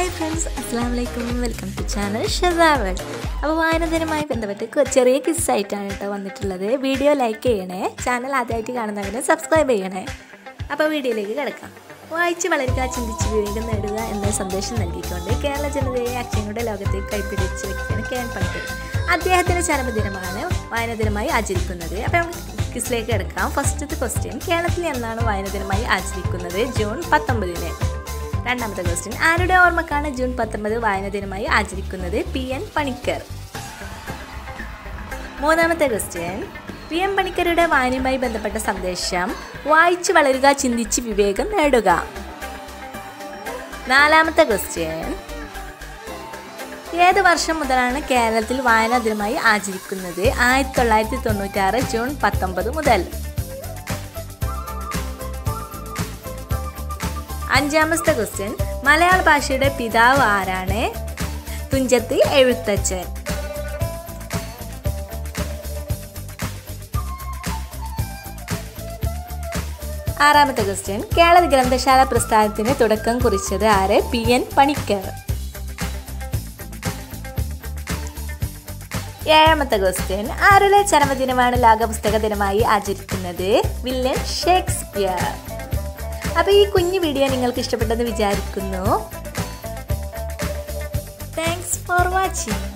hi friends അസ്സാം വലൈക്കും welcome to channel ഷസാവൽ അപ്പോൾ വായനദിനമായി ബന്ധപ്പെട്ട് കൊ- ചെറിയ കിസ്സായിട്ടാണ് കേട്ടോ വന്നിട്ടുള്ളത് വീഡിയോ ലൈക്ക് ചെയ്യണേ ചാനൽ ആദ്യമായിട്ട് കാണുന്നവരെ സബ്സ്ക്രൈബ് ചെയ്യണേ അപ്പോൾ വീഡിയോയിലേക്ക് കിടക്കാം വായിച്ച് വളരുക ചിന്തിച്ച് വിവേകം നേടുക എന്ന സന്ദേശം നൽകിക്കൊണ്ട് കേരള ജനതയെ അക്ഷയങ്ങളുടെ ലോകത്തേക്ക് കൈപ്പിടിച്ച് വ്യക്തിയാണ് കെ എൻ പണിക്കർ അദ്ദേഹത്തിൻ്റെ ചരമദിനമാണ് വായനദിനമായി ആചരിക്കുന്നത് അപ്പോൾ നമുക്ക് കിസിലേക്ക് കിടക്കാം ഫസ്റ്റത്തെ ക്വസ്റ്റ്യൻ കേരളത്തിൽ എന്നാണ് വായനദിനമായി ആചരിക്കുന്നത് ജൂൺ പത്തൊമ്പതിന് രണ്ടാമത്തെ ക്വസ്റ്റ്യൻ ആരുടെ ഓർമ്മക്കാണ് ജൂൺ പത്തൊമ്പത് വായന ദിനമായി ആചരിക്കുന്നത് പി എൻ പണിക്കർ മൂന്നാമത്തെ ക്വസ്റ്റ്യൻ പി എം പണിക്കരുടെ വായനയുമായി ബന്ധപ്പെട്ട സന്ദേശം വായിച്ചു വളരുക ചിന്തിച്ച് വിവേകം നേടുക നാലാമത്തെ ക്വസ്റ്റ്യൻ ഏത് വർഷം മുതലാണ് കേരളത്തിൽ വായനാ ദിനമായി ആചരിക്കുന്നത് ആയിരത്തി തൊള്ളായിരത്തി തൊണ്ണൂറ്റാറ് ജൂൺ പത്തൊമ്പത് മുതൽ അഞ്ചാമത്തെ ക്വസ്റ്റ്യൻ മലയാള ഭാഷയുടെ പിതാവ് ആരാണ് തുഞ്ചത്ത് എഴുത്തച്ഛൻ ആറാമത്തെ ക്വസ്റ്റ്യൻ കേരള ഗ്രന്ഥശാല പ്രസ്ഥാനത്തിന് തുടക്കം കുറിച്ചത് ആര് പി എൻ പണിക്കർ ഏഴാമത്തെ ക്വസ്റ്റ്യൻ ആരുടെ ചരമദിനമാണ് ലോകപുസ്തക ദിനമായി ആചരിക്കുന്നത് വില്യൻ ഷേക്സ്പിയർ അപ്പോൾ ഈ കുഞ്ഞു വീഡിയോ നിങ്ങൾക്ക് ഇഷ്ടപ്പെട്ടെന്ന് വിചാരിക്കുന്നു താങ്ക്സ് ഫോർ വാച്ചിങ്